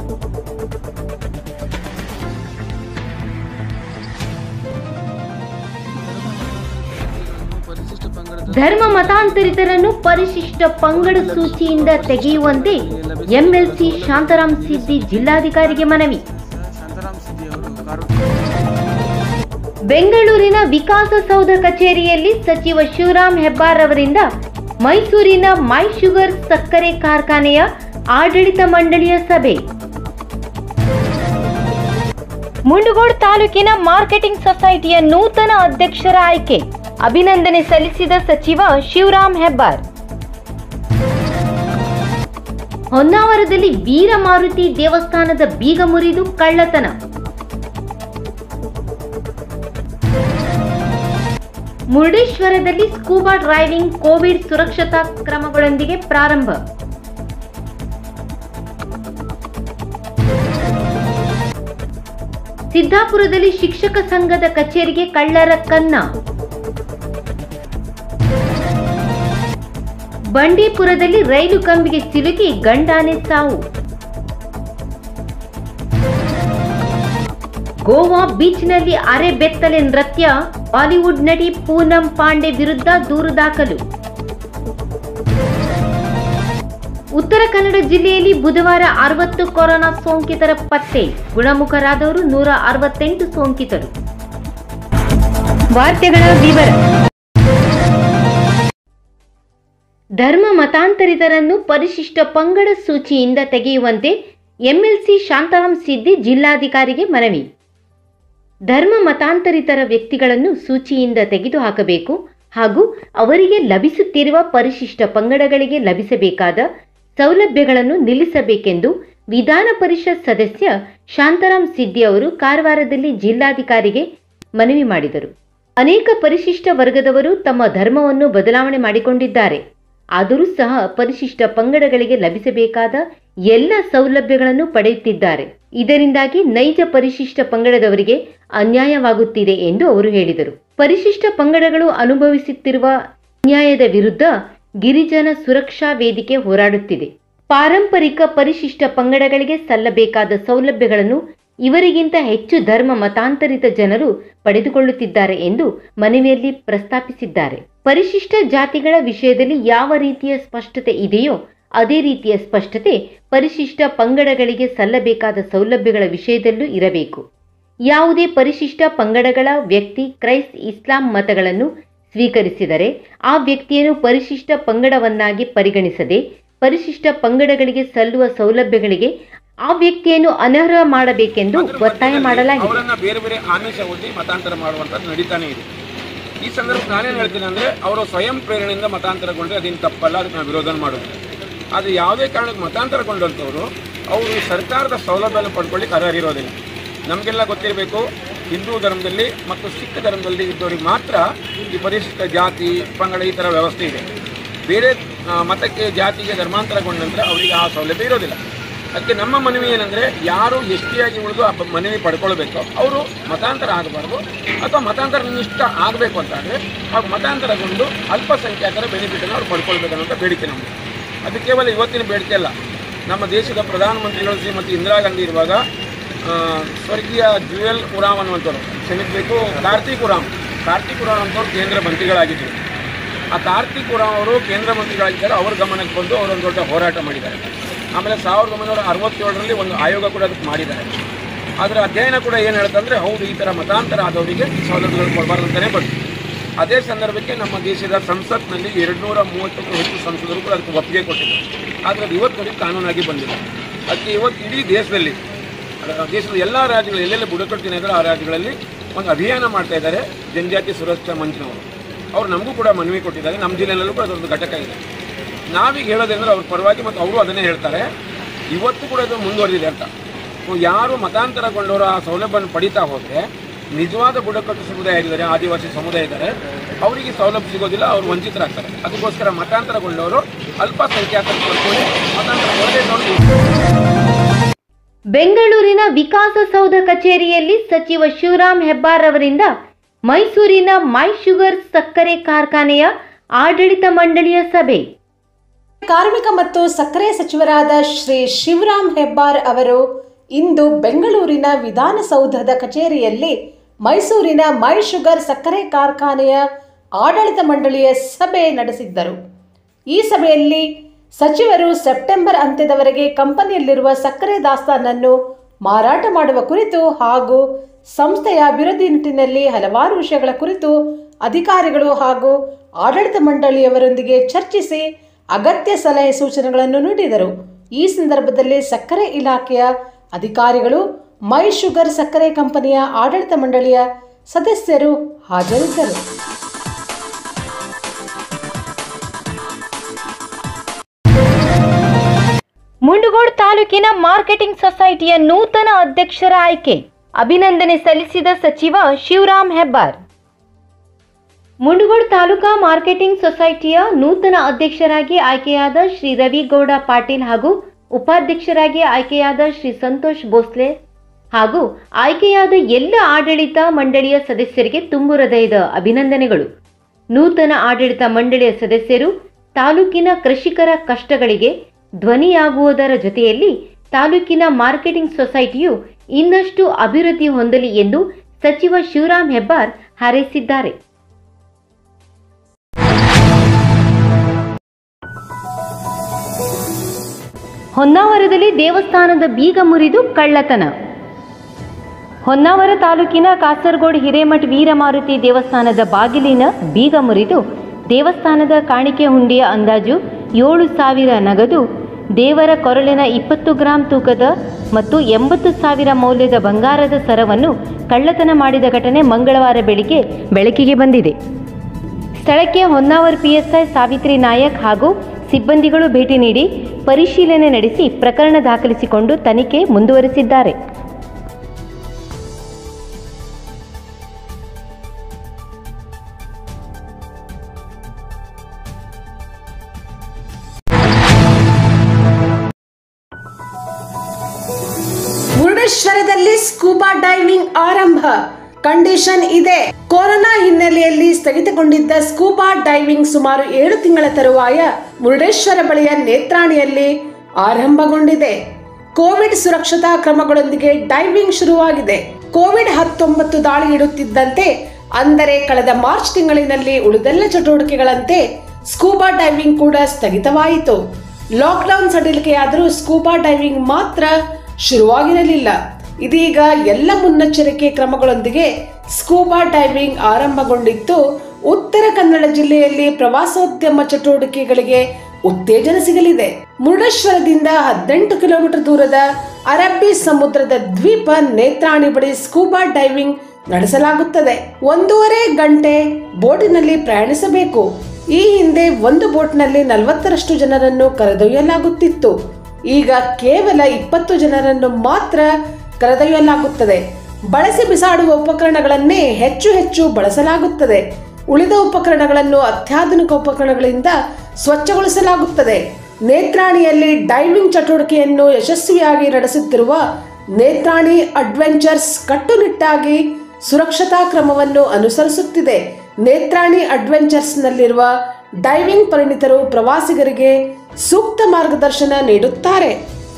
ಪರಿಶಿಷ್ಟ ಪಂಗಡದ ಧರ್ಮ ಮತಾಂತರಿತರನ್ನು ಪರಿಶಿಷ್ಟ ಪಂಗಡ ಸೂಚಿಯಿಂದ ತೆಗೆಯುವಂತೆ ಎಂಎಲ್ಸಿ ಶಾಂತಾರಾಮ್ ಸಿದ್ದಿ ಜಿಲ್ಲಾಧಿಕಾರಿಗೆ ಮನವಿ ಶಾಂತಾರಾಮ್ ಸಿದ್ದಿ ಅವರು ಕಾರವಾರ ಬೆಂಗಳೂರಿನ ವಿಕಾಸಸೌಧ ಕಚೇರಿಯಲ್ಲಿ ಸಚಿವ ಶಿವರಾಮ್ ಹೆಬ್ಬಾರ್ ಅವರಿಂದ ಮೈಸೂರಿನ ಮೈ ಶುಗರ್ ಸಕ್ಕರೆ ಕಾರ್ಖಾನೆಯ ಆಡಳಿತ ಮಂಡಳಿಯ ಸಭೆ ಮುಂಡಗೋಡ್ ತಾಲೂಕಿನ ಮಾರ್ಕೆಟಿಂಗ್ ಸೊಸೈಟಿಯ ನೂತನ ಅಧ್ಯಕ್ಷರ ಆಯ್ಕೆ ಅಭಿನಂದನೆ ಸಲ್ಲಿಸಿದ ಸಚಿವ ಶಿವರಾಮ್ ಹೆಬ್ಬಾರ್ ಹೊನ್ನಾವರದಲ್ಲಿ ವೀರಮಾರುತಿ ದೇವಸ್ಥಾನದ ಬೀಗ ಮುರಿದು ಕಳ್ಳತನ ಮುರುಡೇಶ್ವರದಲ್ಲಿ ಸ್ಕೂಬಾ ಡ್ರೈವಿಂಗ್ ಕೋವಿಡ್ ಸುರಕ್ಷತಾ ಕ್ರಮಗಳೊಂದಿಗೆ ಪ್ರಾರಂಭ ಸಿದ್ದಾಪುರದಲ್ಲಿ ಶಿಕ್ಷಕ ಸಂಘದ ಕಚೇರಿಗೆ ಕಳ್ಳರ ಕನ್ನ ಬಂಡೀಪುರದಲ್ಲಿ ರೈಲು ಕಂಬಿಗೆ ಸಿಲುಕಿ ಗಂಡಾನೆ ಸಾವು ಗೋವಾ ಬೀಚ್ನಲ್ಲಿ ಅರೆ ಬೆತ್ತಲೆ ನೃತ್ಯ ಬಾಲಿವುಡ್ ನಟಿ ಪೂನಂ ಪಾಂಡೆ ವಿರುದ್ಧ ದೂರು ದಾಖಲು ಉತ್ತರ ಕನ್ನಡ ಜಿಲ್ಲೆಯಲ್ಲಿ ಬುಧವಾರ ಅರವತ್ತು ಕೊರೋನಾ ಸೋಂಕಿತರ ಪತ್ತೆ ಗುಣಮುಖರಾದವರು ನೂರ ಅರವತ್ತೆಂಟು ಸೋಂಕಿತರು ವಾರ್ತೆಗಳ ವಿವರ ಧರ್ಮ ಮತಾಂತರಿತರನ್ನು ಪರಿಶಿಷ್ಟ ಪಂಗಡ ಸೂಚಿಯಿಂದ ತೆಗೆಯುವಂತೆ ಎಂಎಲ್ಸಿ ಶಾಂತಾರಾಮ್ ಸಿದ್ದಿ ಜಿಲ್ಲಾಧಿಕಾರಿಗೆ ಮನವಿ ಧರ್ಮ ಮತಾಂತರಿತರ ವ್ಯಕ್ತಿಗಳನ್ನು ಸೂಚಿಯಿಂದ ತೆಗೆದುಹಾಕಬೇಕು ಹಾಗೂ ಅವರಿಗೆ ಲಭಿಸುತ್ತಿರುವ ಪರಿಶಿಷ್ಟ ಪಂಗಡಗಳಿಗೆ ಲಭಿಸಬೇಕಾದ ಸೌಲಭ್ಯಗಳನ್ನು ನಿಲ್ಲಿಸಬೇಕೆಂದು ವಿಧಾನ ಪರಿಷತ್ ಸದಸ್ಯ ಶಾಂತಾರಾಮ್ ಸಿದ್ದಿ ಅವರು ಕಾರವಾರದಲ್ಲಿ ಜಿಲ್ಲಾಧಿಕಾರಿಗೆ ಮನವಿ ಮಾಡಿದರು ಅನೇಕ ಪರಿಶಿಷ್ಟ ವರ್ಗದವರು ತಮ್ಮ ಧರ್ಮವನ್ನು ಬದಲಾವಣೆ ಮಾಡಿಕೊಂಡಿದ್ದಾರೆ ಆದರೂ ಸಹ ಪರಿಶಿಷ್ಟ ಪಂಗಡಗಳಿಗೆ ಲಭಿಸಬೇಕಾದ ಎಲ್ಲ ಸೌಲಭ್ಯಗಳನ್ನು ಪಡೆಯುತ್ತಿದ್ದಾರೆ ಇದರಿಂದಾಗಿ ನೈಜ ಪರಿಶಿಷ್ಟ ಪಂಗಡದವರಿಗೆ ಅನ್ಯಾಯವಾಗುತ್ತಿದೆ ಎಂದು ಅವರು ಹೇಳಿದರು ಪರಿಶಿಷ್ಟ ಪಂಗಡಗಳು ಅನುಭವಿಸುತ್ತಿರುವ ಅನ್ಯಾಯದ ವಿರುದ್ಧ ಗಿರಿಜನ ಸುರಕ್ಷಾ ವೇದಿಕೆ ಹೋರಾಡುತ್ತಿದೆ ಪಾರಂಪರಿಕ ಪರಿಶಿಷ್ಟ ಪಂಗಡಗಳಿಗೆ ಸಲ್ಲಬೇಕಾದ ಸೌಲಭ್ಯಗಳನ್ನು ಇವರಿಗಿಂತ ಹೆಚ್ಚು ಧರ್ಮ ಮತಾಂತರಿತ ಜನರು ಪಡೆದುಕೊಳ್ಳುತ್ತಿದ್ದಾರೆ ಎಂದು ಮನವಿಯಲ್ಲಿ ಪ್ರಸ್ತಾಪಿಸಿದ್ದಾರೆ ಪರಿಶಿಷ್ಟ ಜಾತಿಗಳ ವಿಷಯದಲ್ಲಿ ಯಾವ ರೀತಿಯ ಸ್ಪಷ್ಟತೆ ಇದೆಯೋ ಅದೇ ರೀತಿಯ ಸ್ಪಷ್ಟತೆ ಪರಿಶಿಷ್ಟ ಪಂಗಡಗಳಿಗೆ ಸಲ್ಲಬೇಕಾದ ಸೌಲಭ್ಯಗಳ ವಿಷಯದಲ್ಲೂ ಇರಬೇಕು ಯಾವುದೇ ಪರಿಶಿಷ್ಟ ಪಂಗಡಗಳ ವ್ಯಕ್ತಿ ಕ್ರೈಸ್ತ್ ಇಸ್ಲಾಂ ಮತಗಳನ್ನು ಸ್ವೀಕರಿಸಿದರೆ ಆ ವ್ಯಕ್ತಿಯನ್ನು ಪರಿಶಿಷ್ಟ ಪಂಗಡವನ್ನಾಗಿ ಪರಿಗಣಿಸದೆ ಪರಿಶಿಷ್ಟ ಪಂಗಡಗಳಿಗೆ ಸಲ್ಲುವ ಸೌಲಭ್ಯಗಳಿಗೆ ಆ ವ್ಯಕ್ತಿಯನ್ನು ಅನರ್ಹ ಮಾಡಬೇಕೆಂದು ಒತ್ತಾಯ ಮಾಡಲಾಗಿದೆ ಅವರನ್ನ ಬೇರೆ ಬೇರೆ ಆಮಿಷ ಒಡ್ಡಿ ಮತಾಂತರ ಮಾಡುವಂಥದ್ದು ನಡೀತಾನೆ ಇದೆ ಈ ಸಂದರ್ಭ ನಾನೇನು ಹೇಳ್ತೀನಿ ಅಂದ್ರೆ ಅವರು ಸ್ವಯಂ ಪ್ರೇರಣೆಯಿಂದ ಮತಾಂತರಗೊಂಡ್ರೆ ಅದೇನು ತಪ್ಪಲ್ಲ ಅದಕ್ಕೆ ನಾವು ವಿರೋಧ ಮಾಡೋದು ಆದರೆ ಯಾವುದೇ ಕಾರಣಕ್ಕೆ ಮತಾಂತರಗೊಂಡಂಥವ್ರು ಅವರು ಸರ್ಕಾರದ ಸೌಲಭ್ಯವನ್ನು ಪಡ್ಕೊಳ್ಳಿಕ್ಕೆ ಅರ್ಹರಿರೋದಿಲ್ಲ ನಮಗೆಲ್ಲ ಗೊತ್ತಿರಬೇಕು ಹಿಂದೂ ಧರ್ಮದಲ್ಲಿ ಮತ್ತು ಸಿಖ್ ಧರ್ಮದಲ್ಲಿ ಇದ್ದವರಿಗೆ ಮಾತ್ರ ಈ ಪರಿಶಿಷ್ಟ ಜಾತಿ ಪಂಗಡ ಈ ಥರ ವ್ಯವಸ್ಥೆ ಇದೆ ಬೇರೆ ಆ, ಮತಕ್ಕೆ ಜಾತಿಗೆ ಧರ್ಮಾಂತರಗೊಂಡ ನಂತರ ಅವರಿಗೆ ಆ ಸೌಲಭ್ಯ ಇರೋದಿಲ್ಲ ಅದಕ್ಕೆ ನಮ್ಮ ಮನವಿ ಏನಂದ್ರೆ ಯಾರು ಎಷ್ಟಿಯಾಗಿ ಉಳಿದು ಆ ಮನವಿ ಪಡ್ಕೊಳ್ಬೇಕು ಅವರು ಮತಾಂತರ ಆಗಬಾರ್ದು ಅಥವಾ ಮತಾಂತರ ನಿಷ್ಠ ಆಗಬೇಕು ಅಂತ ಅಂದರೆ ಆ ಮತಾಂತರಗೊಂಡು ಅಲ್ಪಸಂಖ್ಯಾತರ ಬೆನಿಫಿಟನ್ನು ಅವ್ರು ಪಡ್ಕೊಳ್ಬೇಕನ್ನೋಂಥ ಬೇಡಿಕೆ ನಮ್ಮದು ಅದು ಕೇವಲ ಇವತ್ತಿನ ಬೇಡಿಕೆ ಅಲ್ಲ ನಮ್ಮ ದೇಶದ ಪ್ರಧಾನಮಂತ್ರಿಗಳು ಶ್ರೀಮತಿ ಇಂದಿರಾ ಗಾಂಧಿ ಇರುವಾಗ ಆ, ಸ್ವರ್ಗೀಯ ಜುವೆಲ್ ಉರಾಮ್ ಅನ್ನುವಂಥವ್ರು ಕ್ಷಮಿಸಬೇಕು ಕಾರ್ತಿಕ್ ಉರಾಮ್ ಕಾರ್ತಿಕ್ ಉರಾಮ್ ಅಂತವ್ರು ಕೇಂದ್ರ ಮಂತ್ರಿಗಳಾಗಿದ್ದರು ಆ ಕಾರ್ತಿಕ್ ಉರಾಮ್ ಅವರು ಕೇಂದ್ರ ಮಂತ್ರಿಗಳಾಗಿದ್ದಾರೆ ಅವ್ರ ಗಮನಕ್ಕೆ ಬಂದು ಅವರೊಂದು ದೊಡ್ಡ ಹೋರಾಟ ಮಾಡಿದ್ದಾರೆ ಆಮೇಲೆ ಸಾವಿರದ ಒಂಬೈನೂರ ಅರವತ್ತೇಳರಲ್ಲಿ ಒಂದು ಆಯೋಗ ಕೂಡ ಅದಕ್ಕೆ ಮಾಡಿದ್ದಾರೆ ಅದರ ಅಧ್ಯಯನ ಕೂಡ ಏನು ಹೇಳುತ್ತಂದ್ರೆ ಹೌದು ಈ ಥರ ಮತಾಂತರ ಆದವರಿಗೆ ಸೌಲಭ್ಯಗಳು ಕೊಡಬಾರ್ದು ಅಂತಲೇ ಬಂತು ಅದೇ ಸಂದರ್ಭಕ್ಕೆ ನಮ್ಮ ದೇಶದ ಸಂಸತ್ನಲ್ಲಿ ಎರಡುನೂರ ಮೂವತ್ತಕ್ಕೂ ಹೆಚ್ಚು ಸಂಸದರು ಕೂಡ ಅದಕ್ಕೆ ಒಪ್ಪಿಗೆ ಕೊಟ್ಟಿದ್ದಾರೆ ಆದರೆ ಅದು ಇವತ್ತಿಗೆ ಕಾನೂನಾಗಿ ಬಂದಿಲ್ಲ ಅದಕ್ಕೆ ಇವತ್ತು ಇಡೀ ದೇಶದಲ್ಲಿ ಅಹ್, ದೇಶದ ಎಲ್ಲ ರಾಜ್ಯಗಳು ಎಲ್ಲೆಲ್ಲಿ ಬುಡಕಟ್ಟು ದಿನಗಳು ಆ ರಾಜ್ಯಗಳಲ್ಲಿ ಒಂದು ಅಭಿಯಾನ ಮಾಡ್ತಾ ಇದ್ದಾರೆ ಜನಜಾತಿ ಸುರಕ್ಷಾ ಮಂಚ್ನವರು ಅವ್ರು ನಮಗೂ ಕೂಡ ಮನವಿ ಕೊಟ್ಟಿದ್ದಾರೆ ನಮ್ಮ ಜಿಲ್ಲೆಯಲ್ಲೂ ಕೂಡ ಅದೊಂದು ಘಟಕ ಇದೆ ನಾವೀಗ ಹೇಳೋದಂದ್ರೆ ಅವ್ರ ಪರವಾಗಿ ಮತ್ತು ಅವರು ಅದನ್ನೇ ಹೇಳ್ತಾರೆ ಇವತ್ತು ಕೂಡ ಅದು ಮುಂದುವರೆದಿದೆ ಅಂತ ಸೊ ಯಾರು ಮತಾಂತರಗೊಂಡವರು ಆ ಸೌಲಭ್ಯವನ್ನು ಪಡಿತಾ ಹೋದರೆ ನಿಜವಾದ ಬುಡಕಟ್ಟು ಸಮುದಾಯ ಇದ್ದಾರೆ ಆದಿವಾಸಿ ಸಮುದಾಯ ಇದ್ದಾರೆ ಅವರಿಗೆ ಸೌಲಭ್ಯ ಸಿಗೋದಿಲ್ಲ ಅವರು ವಂಚಿತರಾಗ್ತಾರೆ ಅದಕ್ಕೋಸ್ಕರ ಮತಾಂತರಗೊಂಡವರು ಅಲ್ಪಸಂಖ್ಯಾತರು ಪಡ್ಕೊಳ್ಳಿ ಮತಾಂತರಗೊಳ್ಳದೇ ಬೆಂಗಳೂರಿನ ವಿಕಾಸಸೌಧ ಕಚೇರಿಯಲ್ಲಿ ಸಚಿವ ಶಿವರಾಮ್ ಹೆಬ್ಬಾರ್ ಅವರಿಂದ ಮೈಸೂರಿನ ಮೈ ಶುಗರ್ ಸಕ್ಕರೆ ಕಾರ್ಖಾನೆಯ ಆಡಳಿತ ಮಂಡಳಿಯ ಸಭೆ ಕಾರ್ಮಿಕ ಮತ್ತು ಸಕ್ಕರೆ ಸಚಿವರಾದ ಶ್ರೀ ಶಿವರಾಮ್ ಹೆಬ್ಬಾರ್ ಅವರು ಇಂದು ಬೆಂಗಳೂರಿನ ವಿಧಾನಸೌಧದ ಕಚೇರಿಯಲ್ಲಿ ಮೈಸೂರಿನ ಮೈ ಶುಗರ್ ಸಕ್ಕರೆ ಕಾರ್ಖಾನೆಯ ಆಡಳಿತ ಮಂಡಳಿಯ ಸಭೆ ನಡೆಸಿದ್ದರು ಈ ಸಭೆಯಲ್ಲಿ ಸಚಿವರು ಸೆಪ್ಟೆಂಬರ್ ಅಂತ್ಯದವರೆಗೆ ಕಂಪನಿಯಲ್ಲಿರುವ ಸಕ್ಕರೆ ದಾಸ್ತಾನನ್ನು ಮಾರಾಟ ಮಾಡುವ ಕುರಿತು ಹಾಗೂ ಸಂಸ್ಥೆಯ ಅಭಿವೃದ್ಧಿ ನಿಟ್ಟಿನಲ್ಲಿ ಹಲವಾರು ವಿಷಯಗಳ ಕುರಿತು ಅಧಿಕಾರಿಗಳು ಹಾಗೂ ಆಡಳಿತ ಮಂಡಳಿಯವರೊಂದಿಗೆ ಚರ್ಚಿಸಿ ಅಗತ್ಯ ಸಲಹೆ ಸೂಚನೆಗಳನ್ನು ನೀಡಿದರು ಈ ಸಂದರ್ಭದಲ್ಲಿ ಸಕ್ಕರೆ ಇಲಾಖೆಯ ಅಧಿಕಾರಿಗಳು ಮೈ ಶುಗರ್ ಸಕ್ಕರೆ ಕಂಪನಿಯ ಆಡಳಿತ ಮಂಡಳಿಯ ಸದಸ್ಯರು ಹಾಜರಿದ್ದರು ಮುಂಡಗೋಡ್ ತಾಲೂಕಿನ ಮಾರ್ಕೆಟಿಂಗ್ ಸೊಸೈಟಿಯ ನೂತನ ಅಧ್ಯಕ್ಷರ ಆಯ್ಕೆ ಅಭಿನಂದನೆ ಸಲ್ಲಿಸಿದ ಸಚಿವ ಶಿವರಾಮ್ ಹೆಬ್ಬಾರ್ ಮುಂಡಗೋಡ್ ತಾಲೂಕಾ ಮಾರ್ಕೆಟಿಂಗ್ ಸೊಸೈಟಿಯ ನೂತನ ಅಧ್ಯಕ್ಷರಾಗಿ ಆಯ್ಕೆಯಾದ ಶ್ರೀ ರವಿಗೌಡ ಪಾಟೀಲ್ ಹಾಗೂ ಉಪಾಧ್ಯಕ್ಷರಾಗಿ ಆಯ್ಕೆಯಾದ ಶ್ರೀ ಸಂತೋಷ್ ಭೋಸ್ಲೆ ಹಾಗೂ ಆಯ್ಕೆಯಾದ ಎಲ್ಲ ಆಡಳಿತ ಮಂಡಳಿಯ ಸದಸ್ಯರಿಗೆ ತುಂಬು ಹೃದಯದ ಅಭಿನಂದನೆಗಳು ನೂತನ ಆಡಳಿತ ಮಂಡಳಿಯ ಸದಸ್ಯರು ತಾಲೂಕಿನ ಕೃಷಿಕರ ಕಷ್ಟಗಳಿಗೆ ಧ್ವನಿಯಾಗುವುದರ ಜೊತೆಯಲ್ಲಿ ತಾಲೂಕಿನ ಮಾರ್ಕೆಟಿಂಗ್ ಸೊಸೈಟಿಯು ಇನ್ನಷ್ಟು ಅಭಿವೃದ್ಧಿ ಹೊಂದಲಿ ಎಂದು ಸಚಿವ ಶಿವರಾಮ್ ಹೆಬ್ಬಾರ್ ಹಾರೈಸಿದ್ದಾರೆ ಹೊನ್ನಾವರದಲ್ಲಿ ದೇವಸ್ಥಾನದ ಬೀಗ ಮುರಿದು ಕಳ್ಳತನ ಹೊನ್ನಾವರ ತಾಲೂಕಿನ ಕಾಸರಗೋಡು ಹಿರೇಮಠ ವೀರಮಾರುತಿ ದೇವಸ್ಥಾನದ ಬಾಗಿಲಿನ ಬೀಗ ಮುರಿದು ದೇವಸ್ಥಾನದ ಕಾಣಿಕೆ ಹುಂಡಿಯ ಅಂದಾಜು ಏಳು ಸಾವಿರ ನಗದು ದೇವರ ಕೊರಳಿನ ಇಪ್ಪತ್ತು ಗ್ರಾಂ ತೂಕದ ಮತ್ತು ಎಂಬತ್ತು ಸಾವಿರ ಮೌಲ್ಯದ ಬಂಗಾರದ ಸರವನ್ನು ಕಳ್ಳತನ ಮಾಡಿದ ಘಟನೆ ಮಂಗಳವಾರ ಬೆಳಿಗ್ಗೆ ಬೆಳಕಿಗೆ ಬಂದಿದೆ ಸ್ಥಳಕ್ಕೆ ಹೊನ್ನಾವರ್ ಪಿಎಸ್ಐ ಸಾವಿತ್ರಿ ನಾಯಕ್ ಹಾಗೂ ಸಿಬ್ಬಂದಿಗಳು ಭೇಟಿ ನೀಡಿ ಪರಿಶೀಲನೆ ನಡೆಸಿ ಪ್ರಕರಣ ದಾಖಲಿಸಿಕೊಂಡು ತನಿಖೆ ಮುಂದುವರೆಸಿದ್ದಾರೆ ಮುರುಡೇಶ್ವರದಲ್ಲಿ ಸ್ಕೂಬಾ ಡೈವಿಂಗ್ ಆರಂಭ ಕಂಡೀಷನ್ ಇದೆ ಕೊರೋನಾ ಹಿನ್ನೆಲೆಯಲ್ಲಿ ಸ್ಥಗಿತಗೊಂಡಿದ್ದ ಸ್ಕೂಬಾ ಡೈವಿಂಗ್ ಸುಮಾರು ಏಳು ತಿಂಗಳ ತರುವಾಯ ಮುರುಡೇಶ್ವರ ಬಳಿಯ ನೇತ್ರಾಣಿಯಲ್ಲಿ ಆರಂಭಗೊಂಡಿದೆ ಕೋವಿಡ್ ಸುರಕ್ಷತಾ ಕ್ರಮಗಳೊಂದಿಗೆ ಡೈವಿಂಗ್ ಶುರುವಾಗಿದೆ ಕೋವಿಡ್ ಹತ್ತೊಂಬತ್ತು ದಾಳಿ ಇಡುತ್ತಿದ್ದಂತೆ ಅಂದರೆ ಕಳೆದ ಮಾರ್ಚ್ ತಿಂಗಳಿನಲ್ಲಿ ಉಳಿದೆಲ್ಲ ಚಟುವಟಿಕೆಗಳಂತೆ ಸ್ಕೂಬಾ ಡೈವಿಂಗ್ ಕೂಡ ಸ್ಥಗಿತವಾಯಿತು ಲಾಕ್ಡೌನ್ ಸಡಿಲಿಕೆಯಾದರೂ ಸ್ಕೂಬಾ ಡೈವಿಂಗ್ ಮಾತ್ರ ಶುರುವಾಗಿರಲಿಲ್ಲ ಇದೀಗ ಎಲ್ಲ ಮುನ್ನೆಚ್ಚರಿಕೆ ಕ್ರಮಗಳೊಂದಿಗೆ ಸ್ಕೂಬಾ ಡೈವಿಂಗ್ ಆರಂಭಗೊಂಡಿದ್ದು ಉತ್ತರ ಕನ್ನಡ ಜಿಲ್ಲೆಯಲ್ಲಿ ಪ್ರವಾಸೋದ್ಯಮ ಚಟುವಟಿಕೆಗಳಿಗೆ ಉತ್ತೇಜನ ಸಿಗಲಿದೆ ಮುರುಡೇಶ್ವರದಿಂದ ಹದಿನೆಂಟು ಕಿಲೋಮೀಟರ್ ದೂರದ ಅರಬ್ಬಿ ಸಮುದ್ರದ ದ್ವೀಪ ನೇತ್ರಾಣಿ ಬಳಿ ಸ್ಕೂಬಾ ಡೈವಿಂಗ್ ನಡೆಸಲಾಗುತ್ತದೆ ಒಂದೂವರೆ ಗಂಟೆ ಬೋಟಿನಲ್ಲಿ ಪ್ರಯಾಣಿಸಬೇಕು ಈ ಹಿಂದೆ ಒಂದು ಬೋಟ್ನಲ್ಲಿ ನಲವತ್ತರಷ್ಟು ಜನರನ್ನು ಕರೆದೊಯ್ಯಲಾಗುತ್ತಿತ್ತು ಈಗ ಕೇವಲ ಇಪ್ಪತ್ತು ಜನರನ್ನು ಮಾತ್ರ ಕರೆದೊಯ್ಯಲಾಗುತ್ತದೆ ಬಳಸಿ ಬಿಸಾಡುವ ಉಪಕರಣಗಳನ್ನೇ ಹೆಚ್ಚು ಹೆಚ್ಚು ಬಳಸಲಾಗುತ್ತದೆ ಉಳಿದ ಉಪಕರಣಗಳನ್ನು ಅತ್ಯಾಧುನಿಕ ಉಪಕರಣಗಳಿಂದ ಸ್ವಚ್ಛಗೊಳಿಸಲಾಗುತ್ತದೆ ನೇತ್ರಾಣಿಯಲ್ಲಿ ಡೈವಿಂಗ್ ಚಟುವಟಿಕೆಯನ್ನು ಯಶಸ್ವಿಯಾಗಿ ನಡೆಸುತ್ತಿರುವ ನೇತ್ರಾಣಿ ಅಡ್ವೆಂಚರ್ಸ್ ಕಟ್ಟುನಿಟ್ಟಾಗಿ ಸುರಕ್ಷತಾ ಕ್ರಮವನ್ನು ಅನುಸರಿಸುತ್ತಿದೆ ನೇತ್ರಾಣಿ ಅಡ್ವೆಂಚರ್ಸ್ನಲ್ಲಿರುವ ಡೈವಿಂಗ್ ಪರಿಣಿತರು ಪ್ರವಾಸಿಗರಿಗೆ ಸೂಕ್ತ ಮಾರ್ಗದರ್ಶನ ನೀಡುತ್ತಾರೆ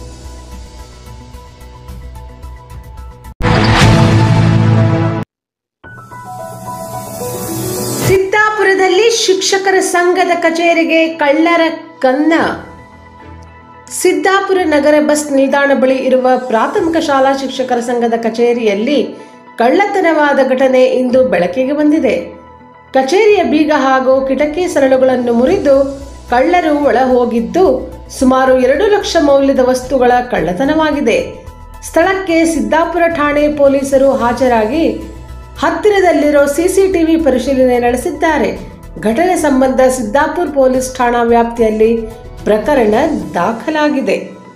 ಸಿದ್ದಾಪುರದಲ್ಲಿ ಶಿಕ್ಷಕರ ಸಂಘದ ಕಚೇರಿಗೆ ಕಳ್ಳರ ಕನ್ನ ಸಿದ್ದಾಪುರ ನಗರ ಬಸ್ ನಿಲ್ದಾಣ ಬಳಿ ಇರುವ ಪ್ರಾಥಮಿಕ ಶಾಲಾ ಶಿಕ್ಷಕರ ಸಂಘದ ಕಚೇರಿಯಲ್ಲಿ ಕಳ್ಳತನವಾದ ಘಟನೆ ಇಂದು ಬೆಳಕಿಗೆ ಬಂದಿದೆ ಕಚೇರಿಯ ಬೀಗ ಹಾಗೂ ಕಿಟಕಿ ಸರಳುಗಳನ್ನು ಮುರಿದು ಕಳ್ಳರು ಒಳ ಹೋಗಿದ್ದು ಸುಮಾರು ಎರಡು ಲಕ್ಷ ಮೌಲ್ಯದ ವಸ್ತುಗಳ ಕಳ್ಳತನವಾಗಿದೆ ಸ್ಥಳಕ್ಕೆ ಸಿದ್ದಾಪುರ ಠಾಣೆ ಪೊಲೀಸರು ಹಾಜರಾಗಿ ಹತ್ತಿರದಲ್ಲಿರೋ ಸಿಸಿಟಿವಿ ಪರಿಶೀಲನೆ ನಡೆಸಿದ್ದಾರೆ ಘಟನೆ ಸಂಬಂಧ ಸಿದ್ದಾಪುರ ಪೊಲೀಸ್ ಠಾಣಾ ವ್ಯಾಪ್ತಿಯಲ್ಲಿ ಪ್ರಕರಣ ದಾಖಲಾಗಿದೆ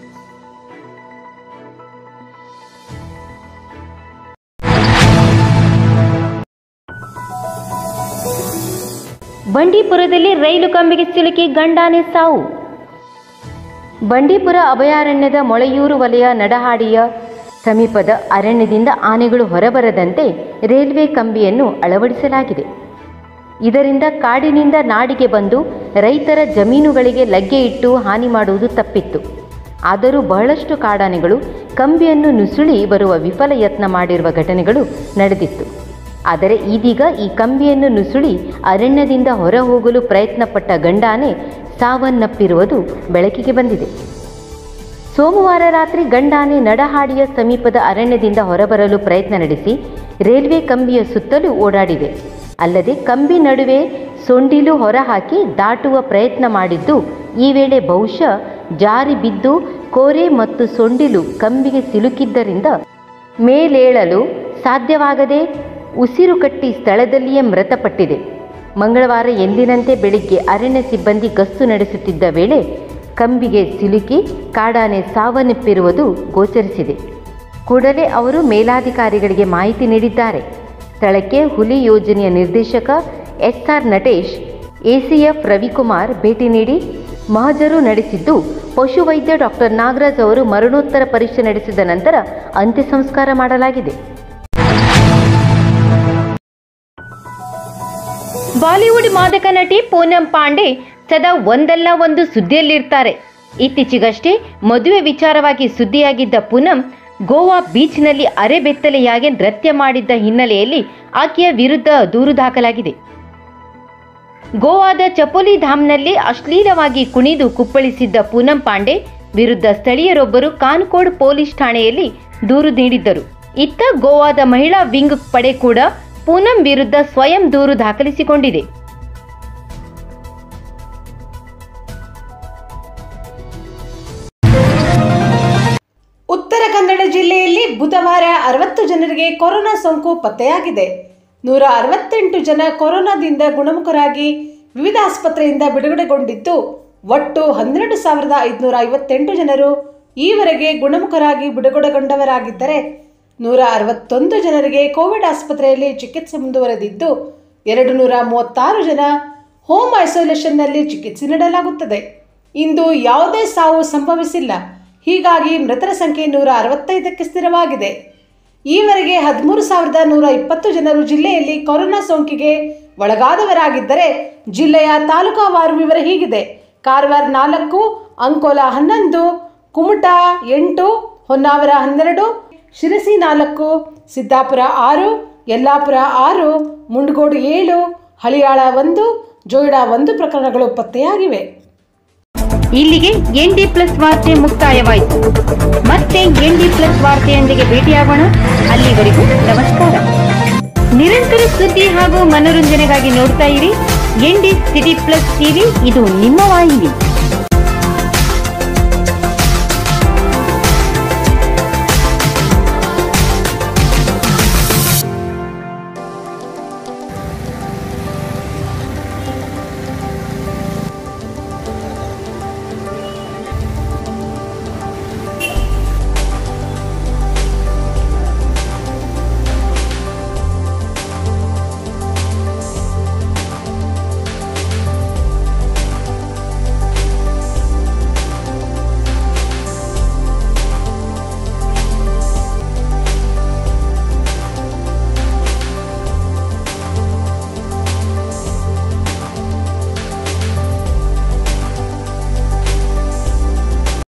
ಬಂಡೀಪುರದಲ್ಲಿ ರೈಲು ಕಂಬಿಗೆ ಸಿಲುಕಿ ಗಂಡಾನೆ ಸಾವು ಬಂಡೀಪುರ ಅಭಯಾರಣ್ಯದ ಮೊಳೆಯೂರು ವಲಯ ನಡಹಾಡಿಯ ಸಮೀಪದ ಅರಣ್ಯದಿಂದ ಆನೆಗಳು ಹೊರಬರದಂತೆ ರೈಲ್ವೆ ಕಂಬಿಯನ್ನು ಅಳವಡಿಸಲಾಗಿದೆ ಇದರಿಂದ ಕಾಡಿನಿಂದ ನಾಡಿಗೆ ಬಂದು ರೈತರ ಜಮೀನುಗಳಿಗೆ ಲಗ್ಗೆ ಇಟ್ಟು ಹಾನಿ ಮಾಡುವುದು ತಪ್ಪಿತ್ತು ಆದರೂ ಬಹಳಷ್ಟು ಕಾಡಾನೆಗಳು ಕಂಬಿಯನ್ನು ನುಸುಳಿ ಬರುವ ವಿಫಲ ಯತ್ನ ಮಾಡಿರುವ ಘಟನೆಗಳು ನಡೆದಿತ್ತು ಆದರೆ ಇದೀಗ ಈ ಕಂಬಿಯನ್ನು ನುಸುಳಿ ಅರಣ್ಯದಿಂದ ಹೊರ ಹೋಗಲು ಪ್ರಯತ್ನಪಟ್ಟ ಗಂಡಾನೆ ಸಾವನ್ನಪ್ಪಿರುವುದು ಬೆಳಕಿಗೆ ಬಂದಿದೆ ಸೋಮವಾರ ರಾತ್ರಿ ಗಂಡಾನೆ ನಡಹಾಡಿಯ ಸಮೀಪದ ಅರಣ್ಯದಿಂದ ಹೊರಬರಲು ಪ್ರಯತ್ನ ನಡೆಸಿ ರೈಲ್ವೆ ಕಂಬಿಯ ಸುತ್ತಲೂ ಓಡಾಡಿದೆ ಅಲ್ಲದೆ ಕಂಬಿ ನಡುವೆ ಸೊಂಡಿಲು ಹೊರಹಾಕಿ ದಾಟುವ ಪ್ರಯತ್ನ ಮಾಡಿದ್ದು ಈ ವೇಳೆ ಬಹುಶಃ ಜಾರಿ ಬಿದ್ದು ಕೋರೆ ಮತ್ತು ಸೊಂಡಿಲು ಕಂಬಿಗೆ ಸಿಲುಕಿದ್ದರಿಂದ ಮೇಲೇಳಲು ಸಾಧ್ಯವಾಗದೆ ಉಸಿರು ಕಟ್ಟಿ ಸ್ಥಳದಲ್ಲಿಯೇ ಮೃತಪಟ್ಟಿದೆ ಮಂಗಳವಾರ ಎಂದಿನಂತೆ ಬೆಳಿಗ್ಗೆ ಅರಣ್ಯ ಸಿಬ್ಬಂದಿ ಗಸ್ತು ನಡೆಸುತ್ತಿದ್ದ ವೇಳೆ ಕಂಬಿಗೆ ಸಿಲುಕಿ ಕಾಡಾನೆ ಸಾವನ್ನಪ್ಪಿರುವುದು ಗೋಚರಿಸಿದೆ ಕೂಡಲೇ ಅವರು ಮೇಲಾಧಿಕಾರಿಗಳಿಗೆ ಮಾಹಿತಿ ನೀಡಿದ್ದಾರೆ ಸ್ಥಳಕ್ಕೆ ಹುಲಿ ಯೋಜನೆಯ ನಿರ್ದೇಶಕ ಎಸ್ಆರ್ ನಟೇಶ್ ಎಸಿಎಫ್ ರವಿಕುಮಾರ್ ಭೇಟಿ ನೀಡಿ ಮಹಜರು ನಡೆಸಿದ್ದು ಪಶುವೈದ್ಯ ಡಾಕ್ಟರ್ ನಾಗರಾಜ್ ಅವರು ಮರಣೋತ್ತರ ಪರೀಕ್ಷೆ ನಡೆಸಿದ ನಂತರ ಅಂತ್ಯ ಸಂಸ್ಕಾರ ಮಾಡಲಾಗಿದೆ ಬಾಲಿವುಡ್ ಮಾದಕ ನಟಿ ಪೂನಂ ಪಾಂಡೆ ಸದಾ ಒಂದಲ್ಲ ಒಂದು ಸುದ್ದಿಯಲ್ಲಿರ್ತಾರೆ ಇತ್ತೀಚೆಗಷ್ಟೇ ಮದುವೆ ವಿಚಾರವಾಗಿ ಸುದ್ದಿಯಾಗಿದ್ದ ಪೂನಂ ಗೋವಾ ಬೀಚ್ನಲ್ಲಿ ಅರೆಬೆತ್ತಲೆಯಾಗಿ ನೃತ್ಯ ಮಾಡಿದ್ದ ಹಿನ್ನೆಲೆಯಲ್ಲಿ ಆಕೆಯ ವಿರುದ್ಧ ದೂರು ದಾಖಲಾಗಿದೆ ಗೋವಾದ ಚಪೋಲಿ ಧಾಮ್ನಲ್ಲಿ ಅಶ್ಲೀಲವಾಗಿ ಕುಣಿದು ಕುಪ್ಪಳಿಸಿದ್ದ ಪೂನಂ ಪಾಂಡೆ ವಿರುದ್ಧ ಸ್ಥಳೀಯರೊಬ್ಬರು ಕಾನ್ಕೋಡ್ ಪೊಲೀಸ್ ಠಾಣೆಯಲ್ಲಿ ದೂರು ನೀಡಿದ್ದರು ಇತ್ತ ಗೋವಾದ ಮಹಿಳಾ ವಿಂಗ್ ಪಡೆ ಕೂಡ ಪೂನಂ ವಿರುದ್ಧ ಸ್ವಯಂ ದೂರು ದಾಖಲಿಸಿಕೊಂಡಿದೆ ಉತ್ತರ ಕನ್ನಡ ಜಿಲ್ಲೆಯಲ್ಲಿ ಬುಧವಾರ ಅರವತ್ತು ಜನರಿಗೆ ಕೊರೋನಾ ಸೋಂಕು ಪತ್ತೆಯಾಗಿದೆ ನೂರ ಅರವತ್ತೆಂಟು ಜನ ಕೊರೋನಾದಿಂದ ಗುಣಮುಖರಾಗಿ ವಿವಿಧ ಆಸ್ಪತ್ರೆಯಿಂದ ಬಿಡುಗಡೆಗೊಂಡಿದ್ದು ಒಟ್ಟು ಹನ್ನೆರಡು ಸಾವಿರದ ಐದುನೂರ ಐವತ್ತೆಂಟು ಜನರು ಈವರೆಗೆ ಗುಣಮುಖರಾಗಿ ಬಿಡುಗಡೆಗೊಂಡವರಾಗಿದ್ದರೆ ನೂರ ಅರವತ್ತೊಂದು ಜನರಿಗೆ ಕೋವಿಡ್ ಆಸ್ಪತ್ರೆಯಲ್ಲಿ ಚಿಕಿತ್ಸೆ ಮುಂದುವರೆದಿದ್ದು ಎರಡು ನೂರ ಮೂವತ್ತಾರು ಜನ ಹೋಮ್ ಐಸೋಲೇಷನ್ನಲ್ಲಿ ಚಿಕಿತ್ಸೆ ನೀಡಲಾಗುತ್ತದೆ ಇಂದು ಯಾವುದೇ ಸಾವು ಸಂಭವಿಸಿಲ್ಲ ಹೀಗಾಗಿ ಮೃತರ ಸಂಖ್ಯೆ ನೂರ ಅರವತ್ತೈದಕ್ಕೆ ಸ್ಥಿರವಾಗಿದೆ ಈವರೆಗೆ ಹದಿಮೂರು ಸಾವಿರದ ನೂರ ಇಪ್ಪತ್ತು ಜನರು ಜಿಲ್ಲೆಯಲ್ಲಿ ಕೊರೋನಾ ಸೋಂಕಿಗೆ ಒಳಗಾದವರಾಗಿದ್ದರೆ ಜಿಲ್ಲೆಯ ತಾಲೂಕಾವಾರು ವಿವರ ಹೀಗಿದೆ ಕಾರವಾರ ನಾಲ್ಕು ಅಂಕೋಲಾ ಹನ್ನೊಂದು ಕುಮಟಾ ಎಂಟು ಹೊನ್ನಾವರ ಹನ್ನೆರಡು ಶಿರಸಿ ನಾಲ್ಕು ಸಿದ್ದಾಪುರ ಆರು ಯಲ್ಲಾಪುರ ಆರು ಮುಂಡಗೋಡು ಏಳು ಹಳಿಯಾಳ ಒಂದು ಜೋಯಿಡಾ ಒಂದು ಪ್ರಕರಣಗಳು ಪತ್ತೆಯಾಗಿವೆ ಇಲ್ಲಿಗೆ ಎನ್ ಡಿ ಪ್ಲಸ್ ವಾರ್ತೆ ಮುಕ್ತಾಯವಾಯಿತು ಮತ್ತೆ ಎನ್ ಡಿ ಪ್ಲಸ್ ವಾರ್ತೆಯೊಂದಿಗೆ ಭೇಟಿಯಾಗೋಣ ಅಲ್ಲಿವರೆಗೂ ನಮಸ್ಕಾರ ನಿರಂತರ ಸುದ್ದಿ ಹಾಗೂ ಮನೋರಂಜನೆಗಾಗಿ ನೋಡ್ತಾ ಇರಿ N D City plus TV ಇದು ನಿಮ್ಮ ವಾಹಿನಿ